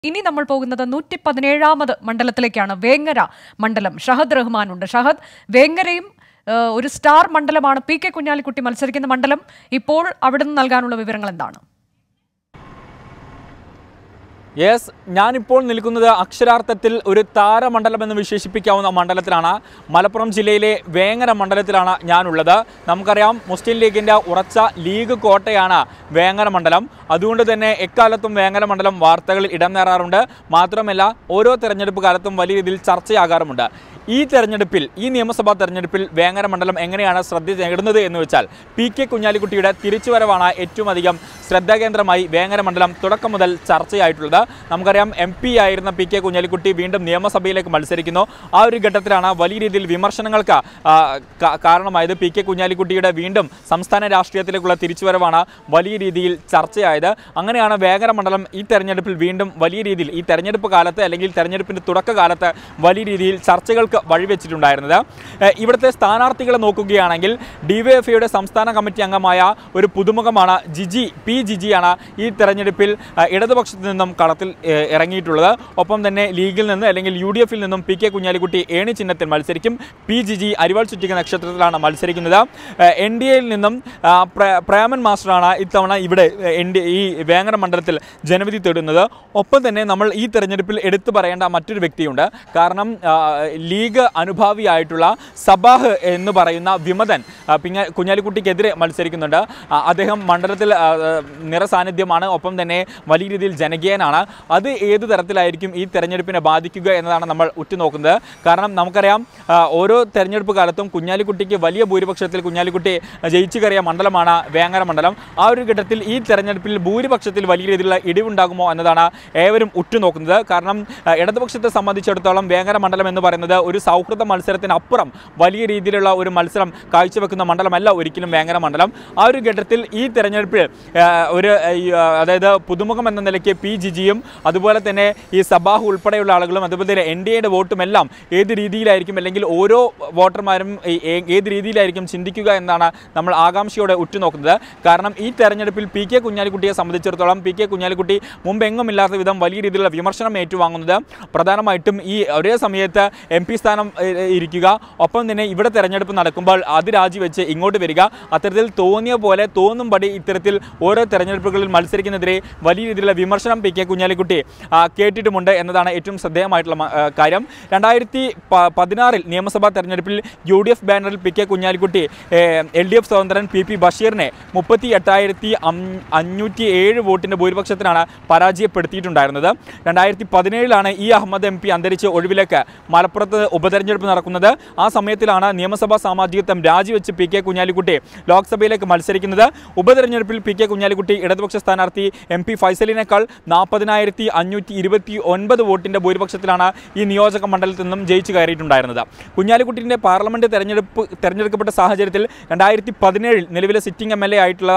ഇനി നമ്മൾ പോകുന്നത് നൂറ്റി പതിനേഴാമത് മണ്ഡലത്തിലേക്കാണ് വേങ്ങര മണ്ഡലം ഷഹദ് റഹ്മാൻ ഉണ്ട് ഷഹദ് വേങ്ങരയും ഏഹ്, ഒരു സ്റ്റാർ മണ്ഡലമാണ് പി കെ കുഞ്ഞാലിക്കുട്ടി മത്സരിക്കുന്ന മണ്ഡലം ഇപ്പോൾ അവിടുന്ന് നൽകാനുള്ള വിവരങ്ങൾ എന്താണ് യെസ് ഞാനിപ്പോൾ നിൽക്കുന്നത് അക്ഷരാർത്ഥത്തിൽ ഒരു താരമണ്ഡലം എന്ന് വിശേഷിപ്പിക്കാവുന്ന മണ്ഡലത്തിലാണ് മലപ്പുറം ജില്ലയിലെ വേങ്ങര മണ്ഡലത്തിലാണ് ഞാനുള്ളത് നമുക്കറിയാം മുസ്ലിം ലീഗിൻ്റെ ഉറച്ച ലീഗ് കോട്ടയാണ് വേങ്ങര മണ്ഡലം അതുകൊണ്ട് തന്നെ എക്കാലത്തും വേങ്ങര മണ്ഡലം വാർത്തകളിൽ ഇടം നേറാറുണ്ട് മാത്രമല്ല ഓരോ തെരഞ്ഞെടുപ്പ് കാലത്തും വലിയ രീതിയിൽ ചർച്ചയാകാറുമുണ്ട് ഈ തെരഞ്ഞെടുപ്പിൽ ഈ നിയമസഭാ തെരഞ്ഞെടുപ്പിൽ വേങ്ങര മണ്ഡലം എങ്ങനെയാണ് ശ്രദ്ധ നേടുന്നത് എന്ന് വെച്ചാൽ പി കെ കുഞ്ഞാലിക്കുട്ടിയുടെ തിരിച്ചുവരവാണ് ഏറ്റവും അധികം ശ്രദ്ധാകേന്ദ്രമായി വേങ്ങര മണ്ഡലം തുടക്കം മുതൽ ചർച്ചയായിട്ടുള്ളത് നമുക്കറിയാം എം പി ആയിരുന്ന പി കെ കുഞ്ഞാലിക്കുട്ടി വീണ്ടും നിയമസഭയിലേക്ക് മത്സരിക്കുന്നു ആ ഒരു ഘട്ടത്തിലാണ് വലിയ രീതിയിൽ വിമർശനങ്ങൾക്ക് ആ, കാ- കാരണമായത് പി കെ കുഞ്ഞാലിക്കുട്ടിയുടെ വീണ്ടും സംസ്ഥാന രാഷ്ട്രീയത്തിലേക്കുള്ള തിരിച്ചുവരവാണ് വലിയ രീതിയിൽ ചർച്ചയായത് അങ്ങനെയാണ് വേങ്ങര മണ്ഡലം ഈ തെരഞ്ഞെടുപ്പിൽ വീണ്ടും വലിയ രീതിയിൽ ഈ തെരഞ്ഞെടുപ്പ് കാലത്ത് അല്ലെങ്കിൽ തെരഞ്ഞെടുപ്പിൻ്റെ തുടക്കകാലത്ത് വലിയ രീതിയിൽ ചർച്ചകൾക്ക് വഴിവെച്ചിട്ടുണ്ടായിരുന്നത് ഏഹ് ഇവിടുത്തെ സ്ഥാനാർത്ഥികളെ നോക്കുകയാണെങ്കിൽ ഡിവൈഎഫ്ഐയുടെ സംസ്ഥാന കമ്മിറ്റി അംഗമായ ഒരു പുതുമുഖമാണ് ജിജി പി ജിജിയാണ് ഈ തെരഞ്ഞെടുപ്പിൽ ഏഹ് ഇടതുപക്ഷത്തു നിന്നും കളത്തിൽ ഏഹ് ഇറങ്ങിയിട്ടുള്ളത് ഒപ്പം തന്നെ ലീഗിൽ നിന്ന് അല്ലെങ്കിൽ യു ഡി എഫിൽ നിന്നും പി കെ കുഞ്ഞാലിക്കുട്ടി ഏണി ചിഹ്നത്തിൽ മത്സരിക്കും പി ജിജി അരിവാൾ ചുറ്റിക നക്ഷത്രത്തിലാണ് മത്സരിക്കുന്നത് എൻ ഡി എയിൽ നിന്നും ആ, പ്രേ- പ്രേമൻ മാസ്റ്ററാണ് ഇത്തവണ ഇവിടെ എൻ ഡി ഈ വേങ്ങര മണ്ഡലത്തിൽ ജനവിധി തേടുന്നത് ഒപ്പം തന്നെ നമ്മൾ ഈ തെരഞ്ഞെടുപ്പിൽ എടുത്തു പറയേണ്ട മറ്റൊരു വ്യക്തിയുണ്ട് കാരണം ആ, ലീഗ് അനുഭാവിയായിട്ടുള്ള സബാഹ് എന്ന് പറയുന്ന വിമതൻ ആ, പിങ്ങ കുഞ്ഞാലിക്കുട്ടിക്കെതിരെ മത്സരിക്കുന്നുണ്ട് ആ, അദ്ദേഹം മണ്ഡലത്തിൽ ആ, ആ, നിറസാന്നിധ്യമാണ് ഒപ്പം തന്നെ വലിയ രീതിയിൽ ജനകീയനാണ് അത് ഏത് തരത്തിലായിരിക്കും ഈ തെരഞ്ഞെടുപ്പിനെ ബാധിക്കുക എന്നതാണ് നമ്മൾ ഉറ്റുനോക്കുന്നത് കാരണം നമുക്കറിയാം ആ, ഓരോ തെരഞ്ഞെടുപ്പ് കാലത്തും കുഞ്ഞാലിക്കുട്ടിക്ക് വലിയ ഭൂരിപക്ഷത്തിൽ കുഞ്ഞാലിക്കുട്ടി ജയിച്ചു കയറിയ മണ്ഡലമാണ് വേങ്ങര മണ്ഡലം ആ ഒരു ഘട്ടത്തിൽ ഈ തെരഞ്ഞെടുപ്പിൽ ഭൂരിപക്ഷത്തിൽ വലിയ രീതിയിലുള്ള ഇടിവുണ്ടാകുമോ എന്നതാണ് ഏവരും ഉറ്റുനോക്കുന്നത് കാരണം ആ, ഇടതുപക്ഷത്തെ സംബന്ധിച്ചിടത്തോളം വേങ്ങര മണ്ഡലം എന്ന് പറയുന്നത് ഒരു സൗഹൃദ മത്സരത്തിനപ്പുറം വലിയ രീതിയിലുള്ള ഒരു മത്സരം കാഴ്ചവെക്കുന്ന മണ്ഡലമല്ല ഒരിക്കലും വേങ്ങര മണ്ഡലം ആ ഒരു ഘട്ടത്തിൽ ഈ തെരഞ്ഞെടുപ്പിൽ ആ, ഒരു ആ, ഈ, ആ, അതായത് പുതുമുഖം എന്ന നിലയ്ക്ക് പി ജിജിയും അതുപോലെ തന്നെ ഈ സബാഹ് ഉൾപ്പെടെയുള്ള ആളുകളും അതുപോലെ തന്നെ എൻ ഡി എയുടെ വോട്ടും എല്ലാം ഏത് രീതിയിലായിരിക്കും അല്ലെങ്കിൽ ഓരോ വോട്ടർമാരും ഈ- ഏ- ഏത് രീതിയിലായിരിക്കും ചിന്തിക്കുക എന്നാണ് നമ്മൾ ആകാംക്ഷയോടെ ഉറ്റുനോക്കുന്നത് കാരണം ഈ തെരഞ്ഞെടുപ്പിൽ പി കെ കുഞ്ഞാലിക്കുട്ടിയെ സംബന്ധിച്ചിടത്തോളം പി കെ കുഞ്ഞാലിക്കുട്ടി മുമ്പെങ്ങും ഇല്ലാത്ത വിധം വലിയ രീതിയിലുള്ള വിമർശനം ഏറ്റുവാങ്ങുന്നത് പ്രധാനമായിട്ടും ഈ ഒരേ സമയത്ത് എം പി സ്ഥാനം ഏ, ഏ, ഇരിക്കുക ഒപ്പം തന്നെ ഇവിടെ തെരഞ്ഞെടുപ്പ് നടക്കുമ്പോൾ അത് രാജിവെച്ച് ഇങ്ങോട്ട് വരിക അത്തരത്തിൽ തോന്നിയ പോലെ തോന്നുംപടി ഇത്തരത്തിൽ ഓരോ തെരഞ്ഞെടുപ്പുകളിൽ മത്സരിക്കുന്നതിരെ വലിയ രീതിയിലുള്ള വിമർശനം പി കെ കുഞ്ഞാലിക്കുട്ടി ആ, കേട്ടിട്ടുമുണ്ട് എന്നതാണ് ഏറ്റവും ശ്രദ്ധേയമായിട്ടുള്ള മ- ആ, കാര്യം രണ്ടായിരത്തി പ- പതിനാറിൽ നിയമസഭാ തെരഞ്ഞെടുപ്പിൽ യു ഡി എഫ് ബാനറിൽ P K Kunhalikutty L D F സ്വതന്ത്രൻ പി പി ബഷീറിനെ മുപ്പത്തി എട്ടായിരത്തി അഞ്ഞൂറ്റി ഏഴ് വോട്ടിൻ്റെ ഭൂരിപക്ഷത്തിനാണ് പരാജയപ്പെടുത്തിയിട്ടുണ്ടായിരുന്നത് രണ്ടായിരത്തി പതിനേഴിലാണ് ഇ അഹമ്മദ് എം പി അന്തരിച്ച് ഒഴിവിലേക്ക് മലപ്പുറത്ത് ഉപതെരഞ്ഞെടുപ്പ് നടക്കുന്നത് ആ സമയത്തിലാണ് നിയമസഭാ സാമാജികത്വം രാജിവെച്ച് പി കെ കുഞ്ഞാലിക്കുട്ടി ലോക്സഭയിലേക്ക് മത്സരിക്കുന്നത് ഉപതെരഞ്ഞെടുപ്പിൽ പി കെ കുഞ്ഞാലിക്കുട്ടി ഇടതുപക്ഷ സ്ഥാനാർത്ഥി എം പി ഫൈസലിനേക്കാൾ നാൽപ്പതിനായിരത്തി അഞ്ഞൂറ്റി ഇരുപത്തി ഒൻപത് വോട്ടിൻ്റെ ഭൂരിപക്ഷത്തിലാണ് ഈ നിയോജക മണ്ഡലത്തിൽ നിന്നും ജയിച്ചു കയറിയിട്ടുണ്ടായിരുന്നത് കുഞ്ഞാലിക്കുട്ടിൻ്റെ പാർലമെന്റ് തെരഞ്ഞെടുപ്പ് തെരഞ്ഞെടുക്കപ്പെട്ട സാഹചര്യത്തിൽ രണ്ടായിരത്തി പതിനേഴിൽ നിലവിലെ സിറ്റിംഗ് എം എൽ എ ആയിട്ടുള്ള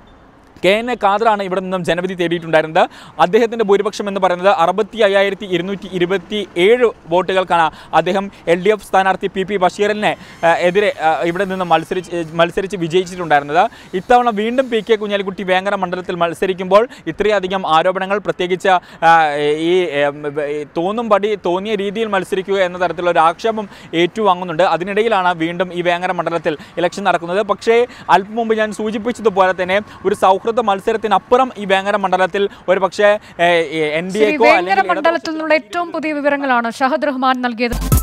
കെ എൻ എ ഖാദറാണ് ഇവിടെ നിന്നും ജനവിധി തേടിയിട്ടുണ്ടായിരുന്നത് അദ്ദേഹത്തിൻ്റെ ഭൂരിപക്ഷം എന്ന് പറയുന്നത് അറുപത്തി അയ്യായിരത്തി ഇരുന്നൂറ്റി ഇരുപത്തി ഏഴ് വോട്ടുകൾക്കാണ് അദ്ദേഹം എൽ ഡി എഫ് സ്ഥാനാർത്ഥി പി പി ബഷീറിനെ ആ, എതിരെ ആ, ഇവിടെ നിന്ന് മത്സരിച്ച് മത്സരിച്ച് വിജയിച്ചിട്ടുണ്ടായിരുന്നത് ഇത്തവണ വീണ്ടും പി കെ കുഞ്ഞാലിക്കുട്ടി വേങ്ങര മണ്ഡലത്തിൽ മത്സരിക്കുമ്പോൾ ഇത്രയധികം ആരോപണങ്ങൾ പ്രത്യേകിച്ച് ആ, ഈ ഏം, ഈ തോന്നും പടി തോന്നിയ രീതിയിൽ മത്സരിക്കുക എന്ന തരത്തിലുള്ള ഒരു ആക്ഷേപം ഏറ്റുവാങ്ങുന്നുണ്ട് അതിനിടയിലാണ് വീണ്ടും ഈ വേങ്ങര മണ്ഡലത്തിൽ ഇലക്ഷൻ നടക്കുന്നത് പക്ഷേ അല്പം മുമ്പ് ഞാൻ സൂചിപ്പിച്ചതുപോലെ തന്നെ ഒരു സൗഹൃദ മത്സരത്തിനപ്പുറം ഈ വേങ്ങര മണ്ഡലത്തിൽ ഒരു പക്ഷേ എൻ ഡി ശരി എക്കോ വേങ്ങര അല്ലെങ്കിൽ മണ്ഡലത്തിൽ നിന്നുള്ള ഏറ്റവും പുതിയ വിവരങ്ങളാണ് ഷഹദ് റഹ്മാൻ നൽകിയത്